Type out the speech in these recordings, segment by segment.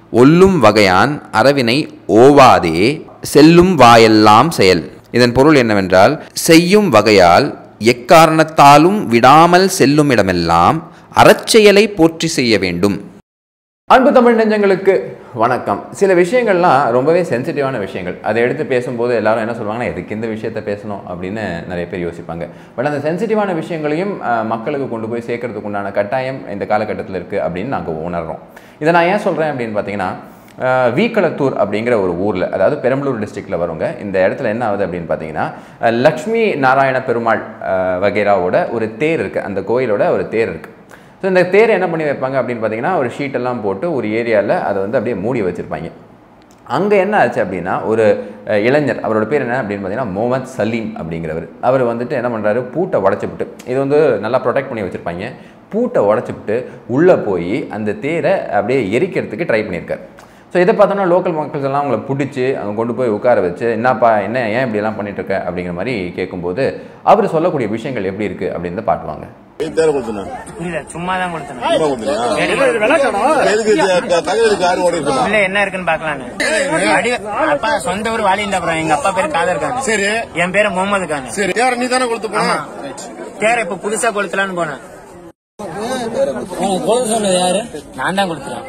ஒல்லும் வகையான் அரவினை ஓவாதே செல்லும் வாயெல்லாம் செயல் இதன் பொருள் என்னவென்றால் செய்யும் வகையால் எக்காரணத்தாலும் விடாமல் செல்லும் இடமெல்லாம் அறச்செயலை போற்றி செய்ய வேண்டும் அன்பு தமிழ் நெஞ்சங்களுக்கு வணக்கம் சில விஷயங்கள்லாம் ரொம்பவே சென்சிட்டிவான விஷயங்கள் அதை எடுத்து பேசும்போது எல்லாரும் என்ன சொல்லுவாங்கன்னா எதுக்கு இந்த விஷயத்தை பேசணும் அப்படின்னு நிறைய பேர் யோசிப்பாங்க பட் அந்த சென்சிட்டிவான விஷயங்களையும் அஹ், மக்களுக்கு கொண்டு போய் சேர்க்கறதுக்கு உண்டான கட்டாயம் இந்த காலகட்டத்தில் இருக்குது அப்படின்னு நாங்கள் உணர்றோம் இதை நான் ஏன் சொல்கிறேன் அப்படின்னு பார்த்தீங்கன்னா அஹ், வீக்களத்தூர் அப்படிங்கிற ஒரு ஊரில் அதாவது பெரம்பலூர் டிஸ்ட்ரிக்டில் வருங்க இந்த இடத்துல என்ன ஆகுது அப்படின்னு பார்த்தீங்கன்னா அஹ், லக்ஷ்மி நாராயண பெருமாள் அஹ், வகைராவோட ஒரு தேர் இருக்குது அந்த கோயிலோட ஒரு தேர் இருக்குது ஸோ இந்த தேரை என்ன பண்ணி வைப்பாங்க அப்படின்னு பார்த்தீங்கன்னா ஒரு ஷீட்டெல்லாம் போட்டு ஒரு ஏரியாவில் அதை வந்து அப்படியே மூடி வச்சுருப்பாங்க அங்கே என்ன ஆச்சு அப்படின்னா ஒரு அஹ், இளைஞர் அவரோட பேர் என்ன அப்படின்னு பார்த்தீங்கன்னா முகமது சலீம் அப்படிங்கிறவர் அவர் வந்துட்டு என்ன பண்ணுறாரு பூட்டை உடச்சிவிட்டு இது வந்து நல்லா ப்ரொடெக்ட் பண்ணி வச்சுருப்பாங்க பூட்டை உடச்சிவிட்டு உள்ளே போய் அந்த தேரை அப்படியே எரிக்கிறதுக்கு ட்ரை பண்ணியிருக்காரு ஸோ இதை பார்த்தோன்னா லோக்கல் மக்கள்ஸ் எல்லாம் அவங்கள பிடிச்சி அவங்க கொண்டு போய் உட்கார வச்சு என்னப்பா என்ன ஏன் இப்படியெல்லாம் பண்ணிட்டு இருக்க அப்படிங்கிற மாதிரி கேட்கும்போது அவர் சொல்லக்கூடிய விஷயங்கள் எப்படி இருக்குது அப்படின்னு பாட்டுவாங்க தேர கொடுத்தேன் புரியல சும்மா தான் கொடுத்தேன் சும்மா கொடுத்தீங்களா? எதுக்கு த- தகவலுக்கு யாரும் ஓடி இருக்கா உள்ள என்ன இருக்குன்னு பாக்கலான்னு அடி அப்பா சொந்த ஊர் வாலிண்டாபுரம் எங்க அப்பா பேரு காதர் கான் சரி என் பேரு முகமது கான் சரி யார நீ தானே கொடுத்து போனா தேர இப்ப புதுசா கொளுத்தலான்னு போனேன் நான் தான் கொளுத்துறேன்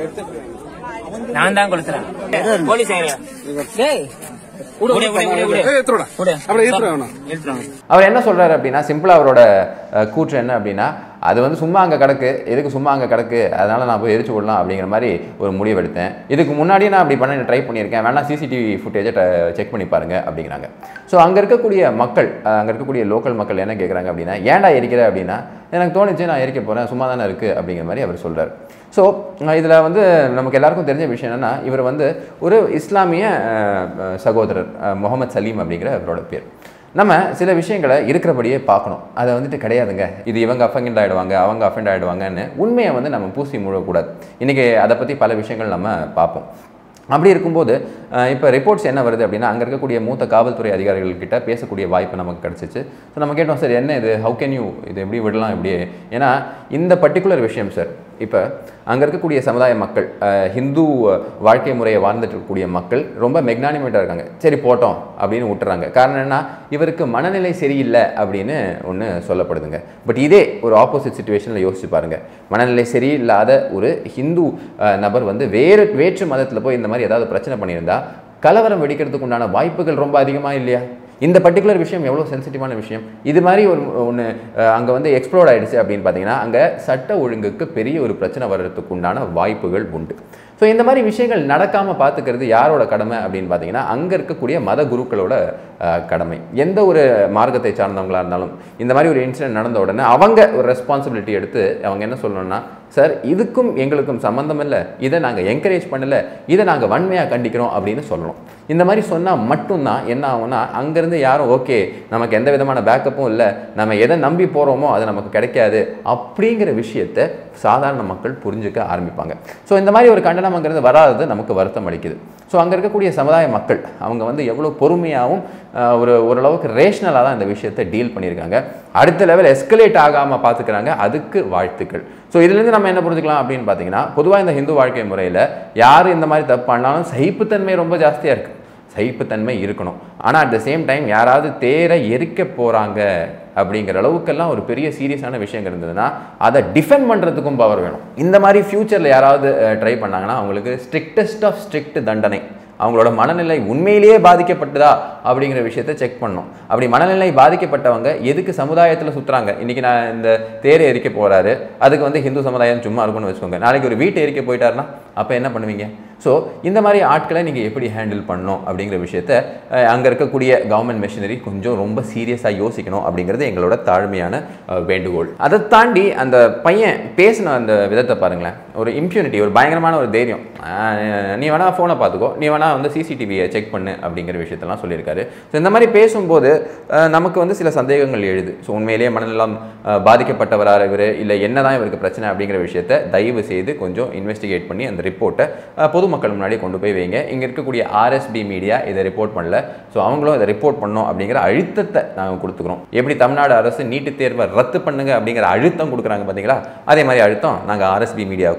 நான் தான் கொளுத்துறேன் போலீஸ் ஏரியா டேய் விடு, விடு, விடு, விடு, விடு. விடு. இழுத்துருவாங்க. அவர் என்ன சொல்றாரு அப்படின்னா சிம்பிளா அவரோட அஹ், கூற்று என்ன அப்படின்னா அது வந்து சும்மா அங்கே கிடக்கு எதுக்கு சும்மா அங்கே கிடக்கு அதனால நான் போய் எரிச்சு விடலாம் அப்படிங்கிற மாதிரி ஒரு முடிவு எடுத்தேன் இதுக்கு முன்னாடியே நான் அப்படி பண்ண ட்ரை பண்ணியிருக்கேன் வேணா சிசிடிவி ஃபுட்டேஜை செக் பண்ணி பாருங்க அப்படிங்கிறாங்க ஸோ அங்கே இருக்கக்கூடிய மக்கள் அங்கே இருக்கக்கூடிய லோக்கல் மக்கள் என்ன கேட்குறாங்க அப்படின்னா ஏன்டா எரிக்கிற அப்படின்னா எனக்கு தோணுச்சு நான் எரிக்க போகிறேன் சும்மா தானே இருக்குது அப்படிங்கிற மாதிரி அவர் சொல்றாரு ஸோ இதில் வந்து நமக்கு எல்லாருக்கும் தெரிஞ்ச விஷயம் என்னன்னா இவர் வந்து ஒரு இஸ்லாமிய அஹ், அஹ், சகோதரர் அஹ், முகமது சலீம் அப்படிங்கிற அவரோட பேர் நம்ம சில விஷயங்களை இருக்கிறபடியே பார்க்கணும் அதை வந்துட்டு கிடையாதுங்க இது இவங்க அஃபெண்ட் ஆகிடுவாங்க அவங்க அஃபெண்ட் ஆகிடுவாங்கன்னு உண்மையை வந்து நம்ம பூசி முழக்கூடாது இன்றைக்கி அதை பற்றி பல விஷயங்கள் நம்ம பார்ப்போம் அப்படி இருக்கும்போது இப்போ ரிப்போர்ட்ஸ் என்ன வருது அப்படின்னா அங்கே இருக்கக்கூடிய மூத்த காவல்துறை அதிகாரிகள்கிட்ட பேசக்கூடிய வாய்ப்பு நமக்கு கிடச்சிச்சு ஸோ நம்ம கேட்டோம் சார் என்ன இது ஹவு கேன் யூ இது எப்படி விடலாம் இப்படியே ஏன்னா இந்த பர்டிகுலர் விஷயம் சார் இப்போ அங்கே இருக்கக்கூடிய சமுதாய மக்கள் அஹ், ஹிந்து வாழ்க்கை முறையை வாழ்ந்துட்டு இருக்கக்கூடிய மக்கள் ரொம்ப மெக்னானிமேட்டாக இருக்காங்க சரி போட்டோம் அப்படின்னு விட்டுறாங்க காரணம் என்ன இவருக்கு மனநிலை சரியில்லை அப்படின்னு ஒன்று சொல்லப்படுதுங்க பட் இதே ஒரு ஆப்போசிட் சுச்சுவேஷனில் யோசிச்சு பாருங்க மனநிலை சரியில்லாத ஒரு ஹிந்து அஹ், நபர் வந்து வேறு வேற்று மதத்தில் போய் இந்த மாதிரி ஏதாவது பிரச்சனை பண்ணியிருந்தா கலவரம் வெடிக்கிறதுக்கு உண்டான வாய்ப்புகள் ரொம்ப அதிகமாக இல்லையா இந்த பர்டிகுலர் விஷயம் எவ்வளோ சென்சிட்டிவான விஷயம் இது மாதிரி ஒரு ஒன்று அங்கே வந்து எக்ஸ்ப்ளோர்ட் ஆயிடுச்சு அப்படின்னு பார்த்தீங்கன்னா அங்கே சட்ட ஒழுங்குக்கு பெரிய ஒரு பிரச்சனை வர்றதுக்கு உண்டான வாய்ப்புகள் உண்டு ஸோ இந்த மாதிரி விஷயங்கள் நடக்காமல் பார்த்துக்கிறது யாரோட கடமை அப்படின்னு பார்த்தீங்கன்னா அங்கே இருக்கக்கூடிய மத குருக்களோட அஹ், கடமை எந்த ஒரு மார்க்கத்தை சார்ந்தவங்களா இருந்தாலும் இந்த மாதிரி ஒரு இன்சிடென்ட் நடந்த உடனே அவங்க ஒரு ரெஸ்பான்சிபிலிட்டி எடுத்து அவங்க என்ன சொல்லணும்னா சார் இதுக்கும் எங்களுக்கும் சம்மந்தம் இல்லை இதை நாங்கள் என்கரேஜ் பண்ணல இதை நாங்கள் வன்மையாக கண்டிக்கிறோம் அப்படின்னு சொல்லணும் இந்த மாதிரி சொன்னால் மட்டும்தான் என்ன ஆகும்னா அங்கேருந்து யாரும் ஓகே நமக்கு எந்த விதமான பேக்கப்பும் இல்லை நம்ம எதை நம்பி போகிறோமோ அது நமக்கு கிடைக்காது அப்படிங்கிற விஷயத்தை சாதாரண மக்கள் புரிஞ்சுக்க ஆரம்பிப்பாங்க ஸோ இந்த மாதிரி ஒரு கண்டனம் அங்கேருந்து வராதது நமக்கு வருத்தம் அளிக்குது ஸோ அங்கே இருக்கக்கூடிய சமுதாய மக்கள் அவங்க வந்து எவ்வளோ பொறுமையாகவும் ஆஹ், ஒரு ஓரளவுக்கு ரேஷ்னலாக தான் இந்த விஷயத்தை டீல் பண்ணியிருக்காங்க அடுத்த லெவல் எஸ்கலேட் ஆகாமல் பார்த்துக்கிறாங்க அதுக்கு வாழ்த்துக்கள் ஸோ இதுலேருந்து நம்ம என்ன புரிஞ்சுக்கலாம் அப்படின்னு பார்த்தீங்கன்னா பொதுவாக இந்த ஹிந்து வாழ்க்கை முறையில் யார் இந்த மாதிரி தப்பு பண்ணாலும் சகிப்புத்தன்மை ரொம்ப ஜாஸ்தியாக இருக்குது சகிப்புத்தன்மை இருக்கணும் ஆனால் அட் த சேம் டைம் யாராவது தேரை எரிக்க போகிறாங்க அப்படிங்கிற அளவுக்கெல்லாம் ஒரு பெரிய சீரியஸான விஷயம் இருந்ததுன்னா அதை டிஃபெண்ட் பண்ணுறதுக்கும் பவர் வேணும் இந்த மாதிரி ஃப்யூச்சரில் யாராவது ட்ரை பண்ணாங்கன்னா அவங்களுக்கு ஸ்ட்ரிக்டஸ்ட் ஆஃப் ஸ்ட்ரிக்ட் தண்டனை அவங்களோட மனநிலை உண்மையிலேயே பாதிக்கப்பட்டதா அப்படிங்கிற விஷயத்தை செக் பண்ணணும் அப்படி மனநிலை பாதிக்கப்பட்டவங்க எதுக்கு சமுதாயத்தில் சுற்றுறாங்க இன்றைக்கி நான் இந்த தேரை எரிக்க போகிறாரு அதுக்கு வந்து ஹிந்து சமுதாயம் சும்மா இருக்கும்னு வச்சுக்கோங்க நாளைக்கு ஒரு வீட்டை எரிக்க போயிட்டாருன்னா அப்போ என்ன பண்ணுவீங்க ஸோ இந்த மாதிரி ஆட்களை நீங்கள் எப்படி ஹேண்டில் பண்ணணும் அப்படிங்கிற விஷயத்த அங்கே இருக்கக்கூடிய கவர்மெண்ட் மெஷினரி கொஞ்சம் ரொம்ப சீரியஸாக யோசிக்கணும் அப்படிங்கிறது எங்களோட தாழ்மையான அஹ், வேண்டுகோள் அதை தாண்டி அந்த பையன் பேசின அந்த விதத்தை பாருங்களேன் ஒரு இம்ப்யூனிட்டி ஒரு பயங்கரமான ஒரு தைரியம் அஹ், நீ வேணா ஃபோனை பார்த்துக்கோ நீ வேணா வந்து சிசிடிவியை செக் பண்ணு அப்படிங்கிற விஷயத்தெல்லாம் சொல்லியிருக்காரு ஸோ இந்த மாதிரி பேசும்போது அஹ், நமக்கு வந்து சில சந்தேகங்கள் எழுது ஸோ உண்மையிலேயே மனநலம் அஹ், பாதிக்கப்பட்டவரா இவர் இல்லை என்னதான் இவருக்கு பிரச்சனை அப்படிங்கிற விஷயத்த தயவு செய்து கொஞ்சம் இன்வெஸ்டிகேட் பண்ணி அந்த ரிப்போர்ட்டை பொதுமக்கள் முன்னாடி கொண்டு போய் வைங்க இங்கே இருக்கக்கூடிய ஆர்எஸ்பி மீடியா இதை ரிப்போர்ட் பண்ணல ஸோ அவங்களும் இதை ரிப்போர்ட் பண்ணோம் அப்படிங்கிற அழுத்தத்தை நாங்கள் கொடுத்துக்கிறோம் எப்படி தமிழ்நாடு அரசு நீட்டுத் தேர்வை ரத்து பண்ணுங்க அப்படிங்கிற அழுத்தம் கொடுக்குறாங்க பார்த்தீங்களா அதே மாதிரி அழுத்தம் நாங்கள் ஆர்எஸ்பி மீடியாவுக்கும்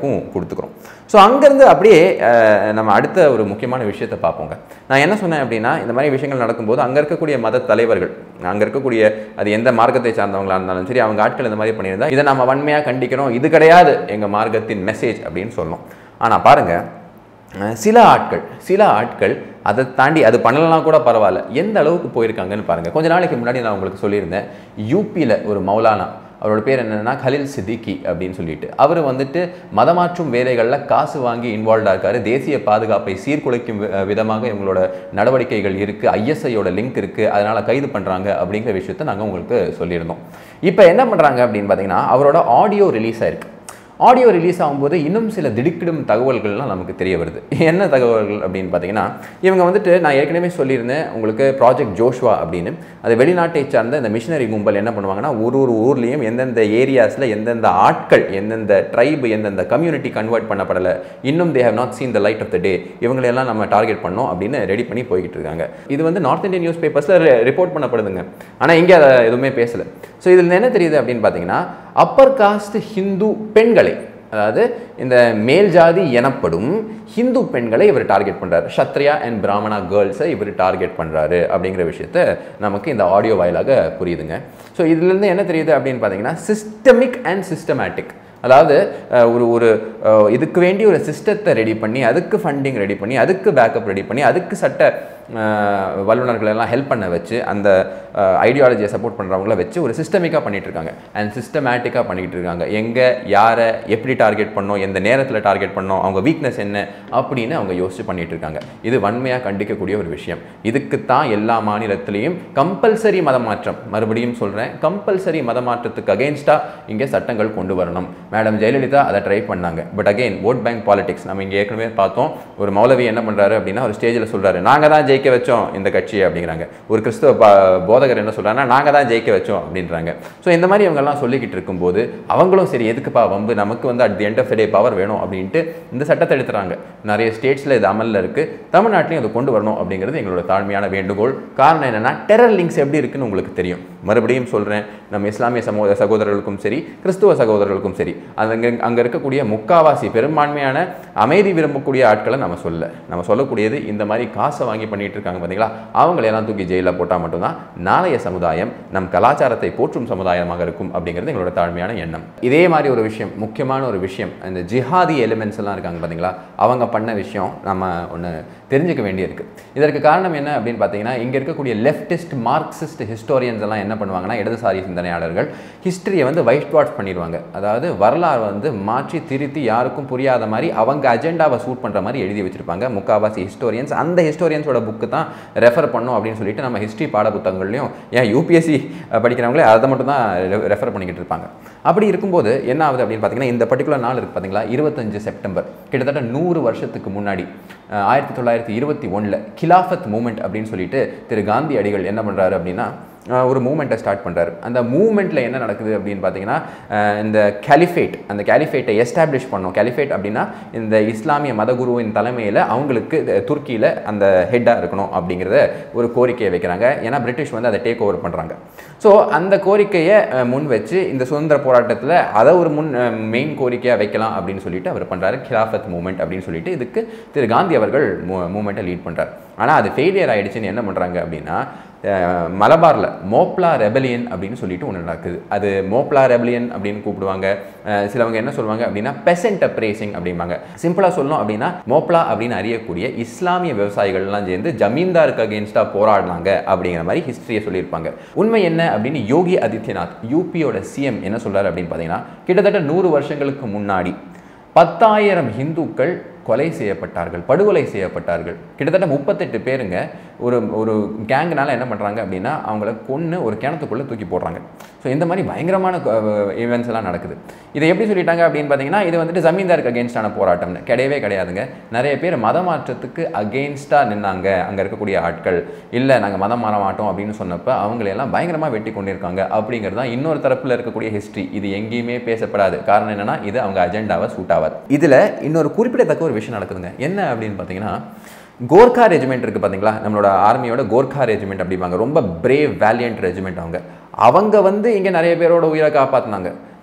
அவங்களுக்கும் கொடுத்துக்கிறோம் ஸோ அங்கேருந்து அப்படியே அஹ், நம்ம அடுத்த ஒரு முக்கியமான விஷயத்தை பார்ப்போங்க நான் என்ன சொன்னேன் அப்படின்னா இந்த மாதிரி விஷயங்கள் நடக்கும்போது அங்கே இருக்கக்கூடிய மத தலைவர்கள் அங்கே இருக்கக்கூடிய அது எந்த மார்க்கத்தை சார்ந்தவங்களா இருந்தாலும் சரி அவங்க ஆட்கள் இந்த மாதிரி பண்ணியிருந்தா இதை நம்ம வன்மையாக கண்டிக்கிறோம் இது கிடையாது எங்கள் மார்க்கத்தின் மெசேஜ் அப்படின்னு சொல்லணும் ஆனால் பாருங்கள் அஹ் சில ஆட்கள் சில ஆட்கள் அதை தாண்டி அது பண்ணலாம் கூட பரவாயில்ல எந்த அளவுக்கு போயிருக்காங்கன்னு பாருங்கள் கொஞ்ச நாளைக்கு முன்னாடி நான் உங்களுக்கு சொல்லியிருந்தேன் யூபியில் ஒரு மௌலானா அவரோட பேர் என்னன்னா கலில் சித்திகி அப்படின்னு சொல்லிட்டு அவர் வந்துட்டு மதமாற்றும் வேலைகளில் காசு வாங்கி இன்வால்வ்டாக இருக்காரு தேசிய பாதுகாப்பை சீர்குலைக்கும் வி- விதமாக இவங்களோட நடவடிக்கைகள் இருக்குது ஐஎஸ்ஐயோட லிங்க் இருக்குது அதனால் கைது பண்ணுறாங்க அப்படிங்கிற விஷயத்த நாங்கள் உங்களுக்கு சொல்லியிருந்தோம் இப்போ என்ன பண்ணுறாங்க அப்படின்னு பார்த்தீங்கன்னா அவரோட ஆடியோ ரிலீஸ் ஆயிருக்கு ஆடியோ ரிலீஸ் ஆகும்போது இன்னும் சில திடுக்கிடும் தகவல்கள்லாம் நமக்கு தெரிய வருது என்ன தகவல்கள் அப்படின்னு பார்த்தீங்கன்னா இவங்க வந்துட்டு நான் ஏற்கனவே சொல்லியிருந்தேன் உங்களுக்கு ப்ராஜெக்ட் ஜோஷ்வா அப்படின்னு அது வெளிநாட்டை சார்ந்த இந்த மிஷினரி கும்பல் என்ன பண்ணுவாங்கன்னா ஒரு ஒரு ஊர்லேயும் எந்தெந்த ஏரியாஸில் எந்தெந்த ஆட்கள் எந்தெந்த ட்ரைபு எந்தெந்த கம்யூனிட்டி கன்வெர்ட் பண்ணப்படலை இன்னும் they have not seen the light of the day இவங்களெல்லாம் நம்ம டார்கெட் பண்ணோம் அப்படின்னு ரெடி பண்ணி போய்கிட்டு இருக்காங்க இது வந்து நார்த் இந்தியன் நியூஸ் பேப்பர்ஸில் ரிப்போர்ட் பண்ணப்படுதுங்க ஆனால் இங்கே அதை எதுவுமே பேசலை ஸோ இதில் என்ன தெரியுது அப்படின்னு பார்த்தீங்கன்னா அப்பர் காஸ்ட் ஹிந்து பெண்களை அதாவது இந்த மேல் ஜாதி எனப்படும் ஹிந்து பெண்களை இவர் டார்கெட் பண்றாரு சத்ரியா அண்ட் பிராமணா கேர்ள்ஸை இவர் டார்கெட் பண்றாரு அப்படிங்கிற விஷயத்த நமக்கு இந்த ஆடியோ வாயிலாக புரியுதுங்க ஸோ இதுலேருந்து என்ன தெரியுது அப்படின்னு பார்த்தீங்கன்னா சிஸ்டமிக் அண்ட் சிஸ்டமேட்டிக் அதாவது அஹ், ஒரு ஒரு அஹ், இதுக்கு வேண்டி ஒரு சிஸ்டத்தை ரெடி பண்ணி அதுக்கு ஃபண்டிங் ரெடி பண்ணி அதுக்கு பேக்கப் ரெடி பண்ணி அதுக்கு சட்ட அஹ், வல்லுநர்களை எல்லாம் ஹெல்ப் பண்ண வச்சு அந்த ஐடியாலஜியை சப்போர்ட் பண்ணுறவங்கள வச்சு ஒரு சிஸ்டமிக்காக பண்ணிட்டு இருக்காங்க அண்ட் சிஸ்டமேட்டிக்காக பண்ணிக்கிட்டு இருக்காங்க எங்கே யாரை எப்படி டார்கெட் பண்ணோம் எந்த நேரத்தில் டார்கெட் பண்ணோம் அவங்க வீக்னஸ் என்ன அப்படின்னு அவங்க யோசிச்சு பண்ணிட்டு இருக்காங்க இது வன்மையாக கண்டிக்கக்கூடிய ஒரு விஷயம் இதுக்கு தான் எல்லா மாநிலத்திலையும் கம்பல்சரி மதமாற்றம் மறுபடியும் சொல்கிறேன் கம்பல்சரி மதமாற்றத்துக்கு அகெயின்ஸ்டாக இங்கே சட்டங்கள் கொண்டு வரணும் மேடம் ஜெயலலிதா அதை ட்ரை பண்ணாங்க but again vote bank politics நம்ம இங்கே ஏற்கனவே பார்த்தோம் ஒரு மௌலவி என்ன பண்ணுறாரு அப்படின்னா ஒரு ஸ்டேஜில் சொல்கிறாரு நாங்கள் தான் ஜெயிக்க வச்சோம் இந்த கட்சியை அப்படிங்கிறாங்க ஒரு கிறிஸ்தவ பா- போதகர் என்ன சொல்கிறாங்கன்னா நாங்கள் தான் ஜெயிக்க வச்சோம் அப்படின்றாங்க ஸோ இந்த மாதிரி இவங்கெல்லாம் சொல்லிக்கிட்டு இருக்கும்போது அவங்களும் சரி எதுக்குப்பா வம்பு நமக்கு வந்து at the end of day power வேணும் அப்படின்ட்டு இந்த சட்டத்தை எடுத்துறாங்க நிறைய ஸ்டேட்ஸில் இது அமலில் இருக்குது தமிழ்நாட்டிலையும் அதை கொண்டு வரணும் அப்படிங்கிறது எங்களோட தாழ்மையான வேண்டுகோள் காரணம் என்னென்னா டெரர் லிங்க்ஸ் எப்படி இருக்குன்னு உங்களுக்கு தெரியும் மறுபடியும் சொல்கிறேன் நம்ம இஸ்லாமிய சமூக சகோதரர்களுக்கும் சரி கிறிஸ்துவ சகோதரர்களுக்கும் சரி அங்கே அங்கே இருக்கக்கூடிய முக்காவாசி பெரும்பான்மையான அமைதி விரும்பக்கூடிய ஆட்களை நம்ம சொல்ல நம்ம சொல்லக்கூடியது இந்த மாதிரி காசை வாங்கி பண்ணிட்டு இருக்காங்க பார்த்தீங்களா அவங்களையெல்லாம் தூக்கி ஜெயிலில் போட்டால் மட்டும்தான் நாளைய சமுதாயம் நம் கலாச்சாரத்தை போற்றும் சமுதாயமாக இருக்கும் அப்படிங்கிறது எங்களோட தாழ்மையான எண்ணம் இதே மாதிரி ஒரு விஷயம் முக்கியமான ஒரு விஷயம் இந்த ஜிஹாதி எலிமெண்ட்ஸ் எல்லாம் இருக்காங்க பார்த்தீங்களா அவங்க பண்ண விஷயம் நம்ம ஒன்று தெரிஞ்சுக்க வேண்டியிருக்கு இதற்கு காரணம் என்ன அப்படின்னு பார்த்தீங்கன்னா இங்கே இருக்கக்கூடிய லெஃப்டிஸ்ட் மார்க்சிஸ்ட் ஹிஸ்டோரியன்ஸ் எல்லாம் என்ன பண்ணுவாங்கன்னா இடதுசாரி சிந்தனையாளர்கள் ஹிஸ்டரியை வந்து வைட் வாஷ் பண்ணிடுவாங்க அதாவது வரலாறு வந்து மாற்றி திருத்தி யாருக்கும் புரியாத மாதிரி அவங்க அஜெண்டாவை சூட் பண்ணுற மாதிரி எழுதி வச்சிருப்பாங்க முக்காவாசி ஹிஸ்டோரியன்ஸ் அந்த ஹிஸ்டோரியன்ஸோட புக்கு தான் ரெஃபர் பண்ணும் அப்படின்னு சொல்லிட்டு நம்ம ஹிஸ்ட்ரி பாட புத்தகங்கள்லையும் ஏன் யூபிஎஸ்சி படிக்கிறவங்களே அதை மட்டும் தான் ரெஃபர் பண்ணிக்கிட்டு இருப்பாங்க அப்படி இருக்கும்போது என்ன ஆகுது அப்படின்னு பார்த்தீங்கன்னா இந்த பர்டிகுலர் நாள் இருக்குது பார்த்தீங்களா இருபத்தஞ்சு செப்டம்பர் கிட்டத்தட்ட நூறு வருஷத்துக்கு முன்னாடி அஹ், ஆயிரத்தி தொள்ளாயிரத்தி இருபத்தி ஒன்றில் கிலாஃபத் மூமெண்ட் அப்படின்னு சொல்லிட்டு திரு காந்தி அடிகள் என்ன பண்ணுறாரு அப்படின்னா அஹ், ஒரு மூமெண்ட்டை ஸ்டார்ட் பண்ணுறாரு அந்த மூமெண்ட்டில் என்ன நடக்குது அப்படின்னு பார்த்தீங்கன்னா அஹ், இந்த கேலிஃபேட் அந்த கேலிஃபேட்டை எஸ்டாப்ளிஷ் பண்ணோம் கேலிஃபேட் அப்படின்னா இந்த இஸ்லாமிய மதகுருவின் தலைமையில் அவங்களுக்கு துருக்கியில் அந்த ஹெட்டாக இருக்கணும் அப்படிங்கிறத ஒரு கோரிக்கையை வைக்கிறாங்க ஏன்னா பிரிட்டிஷ் வந்து அதை டேக் ஓவர் பண்ணுறாங்க ஸோ அந்த கோரிக்கையை அஹ், முன் வச்சு இந்த சுதந்திர போராட்டத்தில் அதை ஒரு முன் மெயின் கோரிக்கையாக வைக்கலாம் அப்படின்னு சொல்லிட்டு அவர் பண்ணுறாரு கிலாஃபத் மூமெண்ட் அப்படின்னு சொல்லிட்டு இதுக்கு திரு காந்தி அவர்கள் மூமெண்ட்டை லீட் பண்ணுறாரு ஆனால் அது ஃபெயிலியர் ஆயிடுச்சுன்னு என்ன பண்ணுறாங்க அப்படின்னா அஹ், மலபாரில் மோப்லா ரெபலியன் அப்படின்னு சொல்லிட்டு ஒன்று நடக்குது அது மோப்லா ரெபலியன் அப்படின்னு கூப்பிடுவாங்க அஹ், சிலவங்க என்ன சொல்லுவாங்க அப்படின்னா பெசன்ட் அப்ரேசிங் அப்படிம்பாங்க சிம்பிளாக சொல்லணும் அப்படின்னா மோப்லா அப்படின்னு அறியக்கூடிய இஸ்லாமிய விவசாயிகள்லாம் சேர்ந்து ஜமீன்தாருக்கு அகேன்ஸ்டாக போராடினாங்க அப்படிங்கிற மாதிரி ஹிஸ்டரியை சொல்லியிருப்பாங்க உண்மை என்ன அப்படின்னு யோகி ஆதித்யநாத் யூபியோட சிஎம் என்ன சொல்றாரு அப்படின்னு பார்த்தீங்கன்னா கிட்டத்தட்ட நூறு வருஷங்களுக்கு முன்னாடி பத்தாயிரம் இந்துக்கள் கொலை செய்யப்பட்டார்கள் படுகொலை செய்யப்பட்டார்கள் கிட்டத்தட்ட முப்பத்தெட்டு பேருங்க ஒரு ஒரு கேங்குனால என்ன பண்ணுறாங்க அப்படின்னா அவங்கள கொன்று ஒரு கிணத்துக்குள்ளே தூக்கி போடுறாங்க ஸோ இந்த மாதிரி பயங்கரமான ஈவெண்ட்ஸ் எல்லாம் நடக்குது இதை எப்படி சொல்லிட்டாங்க அப்படின்னு பார்த்தீங்கன்னா இது வந்துட்டு ஜமீன்தாருக்கு அகேன்ஸ்டான போராட்டம்னு கிடையவே கிடையாதுங்க நிறைய பேர் மத மாற்றத்துக்கு அகெயின்ஸ்டாக நின்னாங்க அங்கே இருக்கக்கூடிய ஆட்கள் இல்லை நாங்கள் மதம் மாற மாட்டோம் அப்படின்னு சொன்னப்போ அவங்களையெல்லாம் பயங்கரமாக வெட்டி கொண்டிருக்காங்க அப்படிங்கிறது தான் இன்னொரு தரப்பில் இருக்கக்கூடிய ஹிஸ்ட்ரி இது எங்கேயுமே பேசப்படாது காரணம் என்னன்னா இது அவங்க அஜெண்டாவை சூட் ஆகாது இதில் இன்னொரு குறிப்பிடத்தக்க ஒரு விஷயம் நடக்குதுங்க என்ன அப்படின்னு பார்த்தீங்கன்னா கோர்கா ரெஜிமெண்ட் இருக்குது பார்த்தீங்களா நம்மளோட ஆர்மியோட கோர்கா ரெஜிமெண்ட் அப்படிம்பாங்க ரொம்ப பிரேவ் வேலியன்ட் ரெஜிமெண்ட் அவங்க அவங்க வந்து இங்கே நிறைய பேரோட உயிரை காப்பாற்றினாங்க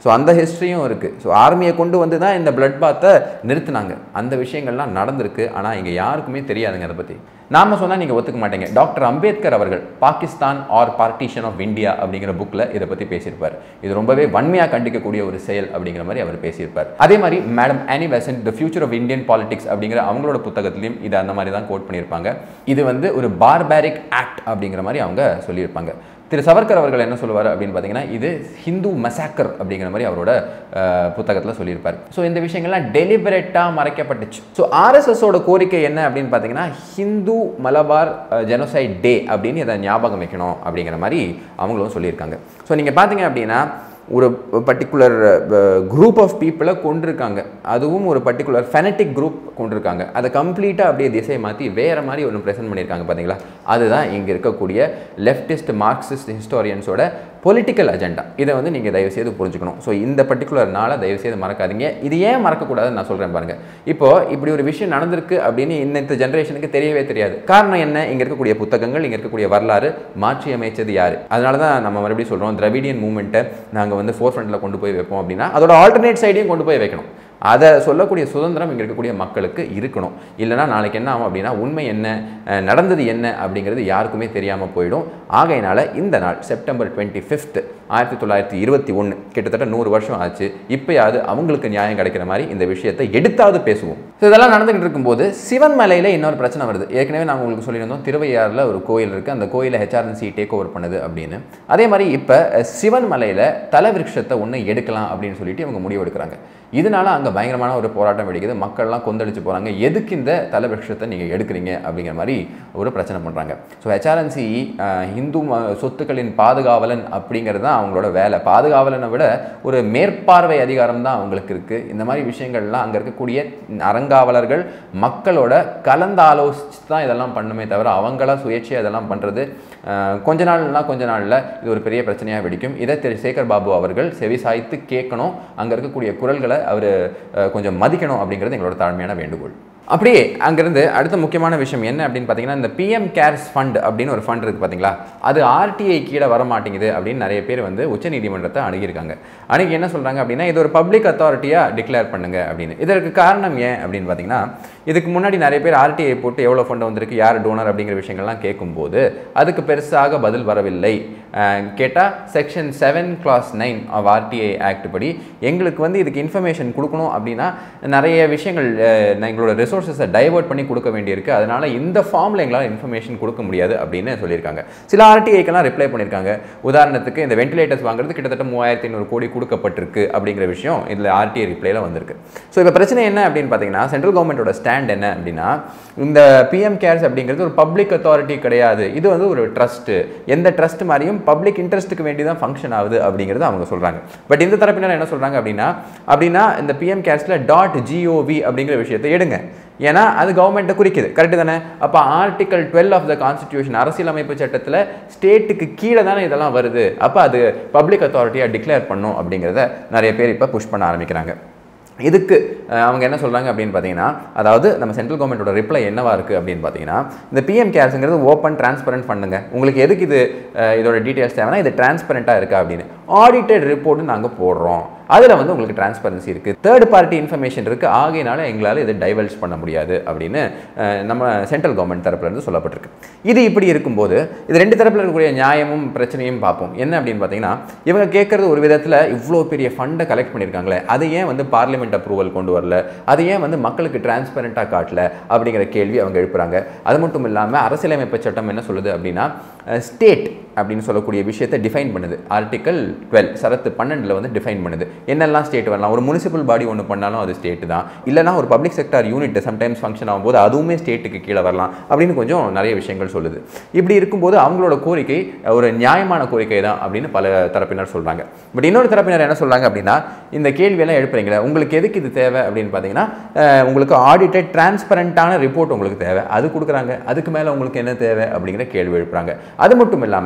ஸோ அந்த ஹிஸ்ட்ரியும் இருக்குது ஸோ ஆர்மியை கொண்டு வந்து தான் இந்த பிளட் பாத்தை நிறுத்தினாங்க அந்த விஷயங்கள்லாம் நடந்திருக்கு ஆனால் இங்கே யாருக்குமே தெரியாதுங்க அதை பற்றி நாம சொன்னால் நீங்கள் ஒத்துக்க மாட்டீங்க டாக்டர் அம்பேத்கர் அவர்கள் Pakistan or partition of India அப்படிங்கிற புக்கில் இதை பற்றி பேசியிருப்பார் இது ரொம்பவே வன்மையாக கண்டிக்கக்கூடிய ஒரு செயல் அப்படிங்கிற மாதிரி அவர் பேசியிருப்பார் அதே மாதிரி madam Annie Besant the future of Indian politics அப்படிங்கிற அவங்களோட புத்தகத்திலையும் இது அந்த மாதிரி தான் கோட் பண்ணியிருப்பாங்க இது வந்து ஒரு பார்பாரிக் ஆக்ட் அப்படிங்கிற மாதிரி அவங்க சொல்லியிருப்பாங்க திரு சவர்கர் அவர்கள் என்ன சொல்லுவார் அப்படின்னு பார்த்தீங்கன்னா இது ஹிந்து மசாக்கர் அப்படிங்கிற மாதிரி அவரோட புத்தகத்தில் சொல்லியிருப்பார் ஸோ இந்த விஷயங்கள்லாம் டெலிபரேட்டாக மறைக்கப்பட்டுச்சு ஸோ ஆர்எஸ்எஸோட கோரிக்கை என்ன அப்படின்னு பார்த்தீங்கன்னா ஹிந்து மலபார் ஜெனோசைட் டே அப்படின்னு இதை ஞாபகம் வைக்கணும் அப்படிங்கிற மாதிரி அவங்களும் சொல்லியிருக்காங்க ஸோ நீங்கள் பார்த்தீங்க அப்படின்னா ஒரு பர்டிகுலர் குரூப் ஆஃப் பீப்புளை கொண்டிருக்காங்க அதுவும் ஒரு பர்டிகுலர் ஃபெனட்டிக் குரூப் கொண்டிருக்காங்க அதை கம்ப்ளீட்டாக அப்படியே திசை மாற்றி வேறு மாதிரி ஒன்று ப்ரெசென்ட் பண்ணியிருக்காங்க பார்த்தீங்களா அதுதான் இங்கே இருக்கக்கூடிய லெஃப்டிஸ்ட் மார்க்சிஸ்ட் ஹிஸ்டோரியன்ஸோட பொலிட்டிக்கல் அஜெண்டா இதை வந்து நீங்கள் தயவுசெய்து புரிஞ்சுக்கணும் ஸோ இந்த பர்டிகுலர் நாளை தயவுசெய்து மறக்காதீங்க இது ஏன் மறக்கக்கூடாதுன்னு நான் சொல்கிறேன் பாருங்கள் இப்போ இப்படி ஒரு விஷயம் நடந்திருக்கு அப்படின்னு இன்னத்த ஜென்ரேஷனுக்கு தெரியவே தெரியாது காரணம் என்ன இங்கே இருக்கக்கூடிய புத்தகங்கள் இங்கே இருக்கக்கூடிய வரலாறு மாற்றி அமைச்சது யார் அதனால தான் நம்ம மறுபடியும் சொல்கிறோம் திராவிடியன் மூமெண்ட்டை நாங்கள் வந்து ஃபோர் ஃப்ரண்ட்டில் கொண்டு போய் வைப்போம் அப்படின்னா அதோட ஆல்டர்னேட் சைடையும் கொண்டு போய் வைக்கணும் அதை சொல்லக்கூடிய சுதந்திரம் இங்கே இருக்கக்கூடிய மக்களுக்கு இருக்கணும் இல்லைனா நாளைக்கு என்ன ஆகும் அப்படின்னா உண்மை என்ன அஹ், நடந்தது என்ன அப்படிங்கிறது யாருக்குமே தெரியாமல் போயிடும் ஆகையினால இந்த நாள் செப்டம்பர் டுவெண்ட்டி ஃபிஃப்த் ஆயிரத்தி தொள்ளாயிரத்தி இருபத்தி ஒன்று கிட்டத்தட்ட நூறு வருஷம் ஆச்சு இப்போயாவது அவங்களுக்கு நியாயம் கிடைக்கிற மாதிரி இந்த விஷயத்தை எடுத்தாவது பேசுவோம் ஸோ இதெல்லாம் நடந்துகிட்டு இருக்கும்போது சிவன் மலையில் இன்னொரு பிரச்சனை வருது ஏற்கனவே நாங்கள் உங்களுக்கு சொல்லியிருந்தோம் திருவையாறில் ஒரு கோயில் இருக்குது அந்த கோயிலை ஹெச்ஆர்என்சி டேக் ஓவர் பண்ணுது அப்படின்னு அதே மாதிரி இப்போ சிவன் மலையில் தலவிருஷத்தை ஒன்று எடுக்கலாம் அப்படின்னு சொல்லிட்டு இவங்க முடிவு எடுக்கிறாங்க இதனால அங்கே பயங்கரமான ஒரு போராட்டம் வெடிக்குது மக்கள்லாம் கொந்தளிச்சு போகிறாங்க எதுக்கு இந்த தலவிருஷத்தை நீங்கள் எடுக்கிறீங்க அப்படிங்கிற மாதிரி ஒரு பிரச்சனை பண்ணுறாங்க ஸோ ஹெச்ஆர்என்சி இந்து ம- சொத்துக்களின் பாதுகாவலன் அப்படிங்கிறது தான் அவங்களோட வேலை பாதுகாவலனை விட ஒரு மேற்பார்வை அதிகாரம் தான் அவங்களுக்கு இருக்குது இந்த மாதிரி விஷயங்கள்லாம் அங்கே இருக்கக்கூடிய அறங்காவலர்கள் மக்களோட கலந்து ஆலோசித்து தான் இதெல்லாம் பண்ணுமே தவிர அவங்களா சுயேட்சையாக இதெல்லாம் பண்ணுறது கொஞ்ச நாள்னா கொஞ்ச நாளில் இது ஒரு பெரிய பிரச்சனையாக வெடிக்கும் இதை திரு சேகர் பாபு அவர்கள் செவி சாய்த்து கேட்கணும் அங்கே இருக்கக்கூடிய குரல்களை அவர் கொஞ்சம் மதிக்கணும் அப்படிங்கிறது எங்களோட தாழ்மையான வேண்டுகோள் அப்படியே அங்கேருந்து அடுத்த முக்கியமான விஷயம் என்ன அப்படின்னு பார்த்தீங்கன்னா இந்த பிஎம் கேர்ஸ் ஃபண்ட் அப்படின்னு ஒரு ஃபண்ட் இருக்குது பார்த்தீங்களா அது ஆர்டிஐ கீழே வர மாட்டேங்குது அப்படின்னு நிறைய பேர் வந்து உச்சநீதிமன்றத்தை அணுகியிருக்காங்க அணுகி என்ன சொல்கிறாங்க அப்படின்னா இது ஒரு பப்ளிக் அத்தாரிட்டியாக டிக்ளேர் பண்ணுங்க அப்படின்னு இதற்கு காரணம் ஏன் அப்படின்னு பார்த்தீங்கன்னா இதுக்கு முன்னாடி நிறைய பேர் ஆர்டிஐ போட்டு எவ்வளோ ஃபண்ட் வந்திருக்கு யார் டோனர் அப்படிங்கிற விஷயங்கள்லாம் கேட்கும்போது அதுக்கு பெருசாக பதில் வரவில்லை கேட்டால் section seven clause nine of RTI act படி எங்களுக்கு வந்து இதுக்கு இன்ஃபர்மேஷன் கொடுக்கணும் அப்படின்னா நிறைய விஷயங்கள் அஹ், நான் எங்களோட ரிசோர்ஸஸை டைவர்ட் பண்ணி கொடுக்க வேண்டியிருக்கு அதனால் இந்த ஃபார்மில் எங்களால் இன்ஃபர்மேஷன் கொடுக்க முடியாது அப்படின்னு சொல்லியிருக்காங்க சில ஆர்டிஐக்கெல்லாம் ரிப்ளை பண்ணியிருக்காங்க உதாரணத்துக்கு இந்த வென்டிலேட்டர்ஸ் வாங்குறது கிட்டத்தட்ட மூவாயிரத்தி ஐநூறு கோடி கொடுக்கப்பட்டிருக்கு அப்படிங்கிற விஷயம் இதில் ஆர்டிஐ ரிப்ளைல வந்திருக்கு ஸோ இப்போ பிரச்சனை என்ன அப்படின்னு பார்த்தீங்கன்னா சென்ட்ரல் கவர்மெண்ட்டோட ஸ்டாண்ட் என்ன அப்படின்னா இந்த பிஎம் கேர்ஸ் அப்படிங்கிறது ஒரு பப்ளிக் அத்தாரிட்டி கிடையாது இது வந்து ஒரு ட்ரஸ்ட்டு எந்த ட்ரஸ்ட் மாதிரியும் பப்ளிக் இன்ட்ரெஸ்ட்டுக்கு வேண்டி தான் ஃபங்க்ஷன் ஆகுது அப்படிங்கிறது அவங்க சொல்கிறாங்க பட் இந்த தரப்பினர் என்ன சொல்கிறாங்க அப்படின்னா அப்படின்னா இந்த பிஎம் கேர்ஸில் டாட் ஜிஓவி அப்படிங்கிற விஷயத்தை எடுங்க ஏன்னா அது கவர்மெண்ட்டை குறிக்குது கரெக்டு தானே அப்போ article twelve of the constitution அரசியலமைப்பு சட்டத்தில் ஸ்டேட்டுக்கு கீழே தானே இதெல்லாம் வருது அப்போ அது பப்ளிக் அத்தாரிட்டியாக டிக்ளேர் பண்ணும் அப்படிங்கிறத நிறைய பேர் இப்போ புஷ் பண்ண ஆரம்பிக்கிறாங்க இதுக்கு அஹ், அவங்க என்ன சொல்கிறாங்க அப்படின்னு பார்த்தீங்கன்னா அதாவது நம்ம சென்ட்ரல் கவர்மெண்ட்டோட ரிப்ளை என்னவா இருக்குது அப்படின்னு பார்த்தீங்கன்னா இந்த பிஎம் கேர்ஸுங்கிறது ஓப்பன் டிரான்ஸ்பரண்ட் பண்ணுங்க உங்களுக்கு எதுக்கு இது அஹ், இதோட டீட்டெயில்ஸ் தேவைன்னா இது டிரான்ஸ்பரண்ட்டாக இருக்கா அப்படின்னு ஆடிட்டட் ரிப்போர்ட் நாங்கள் போடுறோம் அதில் வந்து உங்களுக்கு டிரான்ஸ்பரன்சி இருக்குது தேர்ட் பார்ட்டி இன்ஃபர்மேஷன் இருக்குது ஆகையினால எங்களால் இதை டைவல்ஸ் பண்ண முடியாது அப்படின்னு அஹ், நம்ம சென்ட்ரல் கவர்மெண்ட் தரப்புல இருந்து சொல்லப்பட்டிருக்கு இது இப்படி இருக்கும்போது இது ரெண்டு தரப்பில் இருக்கக்கூடிய நியாயமும் பிரச்சனையும் பார்ப்போம் என்ன அப்படின்னு பார்த்தீங்கன்னா இவங்க கேட்குறது ஒரு விதத்தில் இவ்வளோ பெரிய ஃபண்டை கலெக்ட் பண்ணியிருக்காங்களே அதை ஏன் வந்து பார்லிமெண்ட் அப்ரூவல் கொண்டு வரல அதை ஏன் வந்து மக்களுக்கு டிரான்ஸ்பரண்ட்டாக காட்டல அப்படிங்கிற கேள்வி அவங்க எழுப்புறாங்க அது மட்டும் இல்லாமல் அரசியலமைப்பு சட்டம் என்ன சொல்லுது அப்படின்னா ஸ்டேட் அப்படின்னு சொல்லக்கூடிய விஷயத்தை டிஃபைன் பண்ணுது ஆர்டிக்கல் டுவெல் சரத்து பன்னெண்டில் வந்து டிஃபைன் பண்ணுது என்னெல்லாம் ஸ்டேட் வரலாம் ஒரு முனிசிபல் பாடி ஒன்று பண்ணாலும் அது ஸ்டேட் தான் இல்லைனா ஒரு public sector unit sometimes function ஆகும்போது அதுவுமே ஸ்டேட்டுக்கு கீழே வரலாம் அப்படின்னு கொஞ்சம் நிறைய விஷயங்கள் சொல்லுது இப்படி இருக்கும்போது அவங்களோட கோரிக்கை ஒரு நியாயமான கோரிக்கை தான் அப்படின்னு பல தரப்பினர் சொல்கிறாங்க பட் இன்னொரு தரப்பினர் என்ன சொல்கிறாங்க அப்படின்னா இந்த கேள்வியெல்லாம் எழுப்புறீங்களே உங்களுக்கு எதுக்கு இது தேவை அப்படின்னு பார்த்தீங்கன்னா அஹ், உங்களுக்கு ஆடிட்டட் டிரான்ஸ்பரண்ட்டான ரிப்போர்ட் உங்களுக்கு தேவை அது கொடுக்குறாங்க அதுக்கு மேலே உங்களுக்கு என்ன தேவை அப்படிங்கிற கேள்வி எழுப்புறாங்க அது மட்டும் இல்லாமல்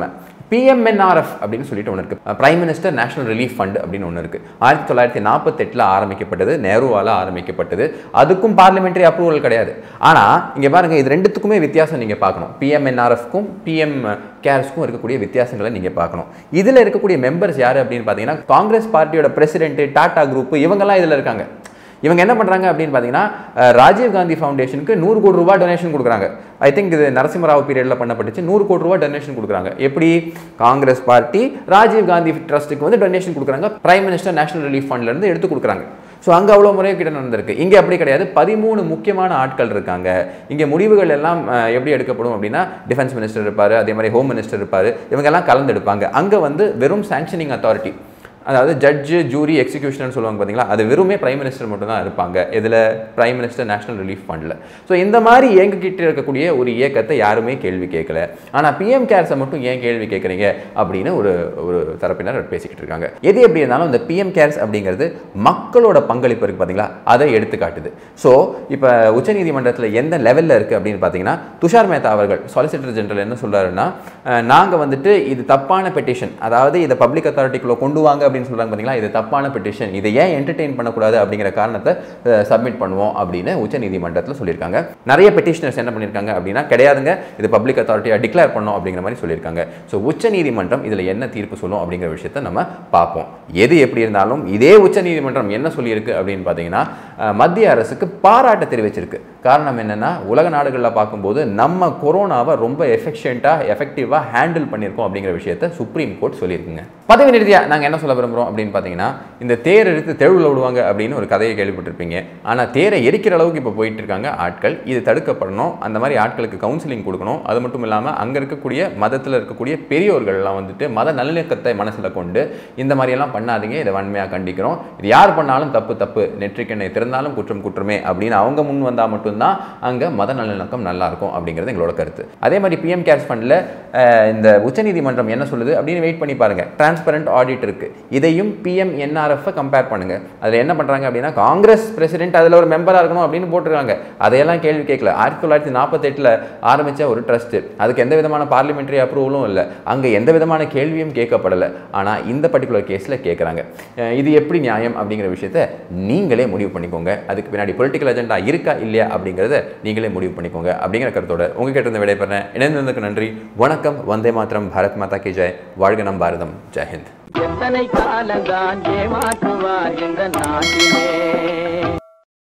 பிஎம்என்ஆர்எஃப் அப்படின்னு சொல்லிட்டு ஒன்று இருக்குது prime minister national relief fund அப்படின்னு ஒன்று இருக்குது ஆயிரத்தி தொள்ளாயிரத்தி நாற்பத்தெட்டில் ஆரம்பிக்கப்பட்டது நேருவால் ஆரம்பிக்கப்பட்டது அதுக்கும் பார்லிமெண்டரி அப்ரூவல் கிடையாது ஆனால் இங்கே பாருங்கள் இது ரெண்டுத்துக்குமே வித்தியாசம் நீங்கள் பார்க்கணும் பிஎம்என்ஆர்எஃப்க்கும் பிஎம் கேர்ஸ்க்கும் இருக்கக்கூடிய வித்தியாசங்களை நீங்கள் பார்க்கணும் இதில் இருக்கக்கூடிய மெம்பர்ஸ் யார் அப்படின்னு பார்த்தீங்கன்னா காங்கிரஸ் பார்ட்டியோட பிரசிடென்ட் டாடா குரூப் இவங்கெல்லாம் இதில் இருக்காங்க இவங்க என்ன பண்ணுறாங்க அப்படின்னு பார்த்தீங்கன்னா அஹ், ராஜீவ் காந்தி ஃபவுண்டேஷனுக்கு நூறு கோடி ரூபாய் டொனேஷன் கொடுக்குறாங்க ஐ திங்க் இது நரசிம்மராவ் பீரியடில் பண்ணப்பட்டுச்சு நூறு கோடி ரூபாய் டொனேஷன் கொடுக்குறாங்க எப்படி காங்கிரஸ் பார்ட்டி ராஜீவ் காந்தி ட்ரஸ்ட்டுக்கு வந்து டொனேஷன் கொடுக்குறாங்க பிரைம் மினிஸ்டர் நேஷனல் ரிலீஃப் ஃபண்ட்லேருந்து எடுத்து கொடுக்குறாங்க ஸோ அங்கே அவ்வளோ முறை கிட்ட நடந்திருக்கு இங்கே அப்படி கிடையாது பதிமூணு முக்கியமான ஆட்கள் இருக்காங்க இங்கே முடிவுகள் எல்லாம் அஹ், எப்படி எடுக்கப்படும் அப்படின்னா டிஃபென்ஸ் மினிஸ்டர் இருப்பார் அதே மாதிரி ஹோம் மினிஸ்டர் இருப்பார் இவங்கெல்லாம் கலந்தெடுப்பாங்க அங்கே வந்து வெறும் சாங்ஷனிங் அத்தாரிட்டி அதாவது ஜட்ஜு ஜூரி எக்ஸிக்யூஷன் சொல்லுவாங்க பார்த்தீங்களா அது வெறுமே பிரைம் மினிஸ்டர் மட்டும் தான் இருப்பாங்க இதில் பிரைம் மினிஸ்டர் நேஷனல் ரிலீஃப் ஃபண்டில் ஸோ இந்த மாதிரி இயங்கிக்கிட்டு இருக்கக்கூடிய ஒரு இயக்கத்தை யாருமே கேள்வி கேட்கல ஆனால் பிஎம் கேர்ஸை மட்டும் ஏன் கேள்வி கேட்குறீங்க அப்படின்னு ஒரு ஒரு தரப்பினர் பேசிக்கிட்டு இருக்காங்க எது எப்படி இருந்தாலும் இந்த பிஎம் கேர்ஸ் அப்படிங்கிறது மக்களோட பங்களிப்பு இருக்குது பார்த்தீங்களா அதை எடுத்து காட்டுது ஸோ இப்போ உச்சநீதிமன்றத்தில் எந்த லெவலில் இருக்குது அப்படின்னு பார்த்தீங்கன்னா துஷார் மேத்தா அவர்கள் சொலிசிட்டர் ஜெனரல் என்ன சொல்றாருன்னா நாங்கள் வந்துட்டு இது தப்பான பெட்டிஷன் அதாவது இதை பப்ளிக் அத்தாரிட்டிக்குள்ளே கொண்டு வாங்க அப்படின்னு சொல்கிறாங்க பார்த்தீங்களா இது தப்பான பெட்டிஷன் இதை ஏன் என்டர்டெயின் பண்ணக்கூடாது அப்படிங்கிற காரணத்தை சப்மிட் பண்ணுவோம் அப்படின்னு உச்சநீதிமன்றத்தில் சொல்லியிருக்காங்க நிறைய பெட்டிஷனர்ஸ் என்ன பண்ணியிருக்காங்க அப்படின்னா கிடையாதுங்க இது பப்ளிக் அத்தாரிட்டியாக டிக்ளேர் பண்ணோம் அப்படிங்கிற மாதிரி சொல்லியிருக்காங்க ஸோ உச்சநீதிமன்றம் இதில் என்ன தீர்ப்பு சொல்லும் அப்படிங்கிற விஷயத்தை நம்ம பார்ப்போம் எது எப்படி இருந்தாலும் இதே உச்சநீதிமன்றம் என்ன சொல்லியிருக்கு அப்படின்னு பார்த்தீங்கன்னா அஹ், மத்திய அரசுக்கு பாராட்ட தெரிவிச்சிருக்கு காரணம் என்னன்னா உலக நாடுகளில் பார்க்கும்போது நம்ம கொரோனாவை ரொம்ப எஃபெக்ஷியண்ட்டாக எஃபெக்டிவாக ஹேண்டில் பண்ணியிருக்கோம் அப்படிங்கிற விஷயத்தை சுப்ரீம் கோர்ட் சொல்லியிருக்குங்க பதவி நிறுத்தியாக நாங்கள் என்ன சொல்ல விரும்புகிறோம் அப்படின்னு பார்த்தீங்கன்னா இந்த தேர் எடுத்து தெருவில் விடுவாங்க அப்படின்னு ஒரு கதையை கேள்விப்பட்டிருப்பீங்க ஆனால் தேரை எரிக்கிற அளவுக்கு இப்போ போயிட்டு இருக்காங்க ஆட்கள் இது தடுக்கப்படணும் அந்த மாதிரி ஆட்களுக்கு கவுன்சிலிங் கொடுக்கணும் அது மட்டும் இல்லாமல் அங்கே இருக்கக்கூடிய மதத்தில் இருக்கக்கூடிய பெரியோர்கள்லாம் வந்துட்டு மத நல்லிணக்கத்தை மனசில் கொண்டு இந்த மாதிரியெல்லாம் பண்ணாதீங்க இதை வன்மையாக கண்டிக்கிறோம் இது யார் பண்ணாலும் தப்பு தப்பு நெற்றிக்கெண்ணை திறந்தாலும் குற்றம் குற்றமே அப்படின்னு அவங்க முன் வந்தால் மட்டும்தான் அங்கே மத நல்லிணக்கம் நல்லா இருக்கும் அப்படிங்கிறது எங்களோட கருத்து அதே மாதிரி பிஎம் கேர்ஸ் ஃபண்டில் இந்த உச்சநீதிமன்றம் என்ன சொல்லுது அப்படின்னு வெயிட் பண்ணி பாருங்க டிரான்ஸ்பரண்ட் ஆடிட் இருக்கு இதையும் பிஎம் என்ஆர்எஃப் கம்பேர் பண்ணுங்க அதில் என்ன பண்ணுறாங்க அப்படின்னா காங்கிரஸ் பிரசிடென்ட் அதில் ஒரு மெம்பராக இருக்கணும் அப்படின்னு போட்டிருக்காங்க அதையெல்லாம் கேள்வி கேட்கல ஆயிரத்தி தொள்ளாயிரத்தி நாற்பத்தெட்டில் ஆரம்பித்த ஒரு ட்ரஸ்ட் அதுக்கு எந்த விதமான பார்லிமெண்ட்ரி அப்ரூவலும் இல்லை அங்கே எந்த விதமான கேள்வியும் கேட்கப்படலை ஆனால் இந்த பர்டிகுலர் கேஸில் கேட்குறாங்க இது எப்படி நியாயம் அப்படிங்கிற விஷயத்த நீங்களே முடிவு பண்ணிக்கோங்க அதுக்கு பின்னாடி பொலிட்டிக்கல் அஜெண்டா இருக்கா இல்லையா அப்படிங்கிறத நீங்களே முடிவு பண்ணிக்கோங்க அப்படிங்கிற கருத்தோட உங்ககிட்ட இருந்து விடைபெறேன் இணைந்ததுக்கு நன்றி வணக்கம் வந்தே மாத்திரம் பாரத் மாதா கி ஜெய் வாழ்க நம் பாரதம் ஜெயஹிந்த் எத்தனை காலந்தான் ஏமாற்றுவார் இந்த நாட்டிலே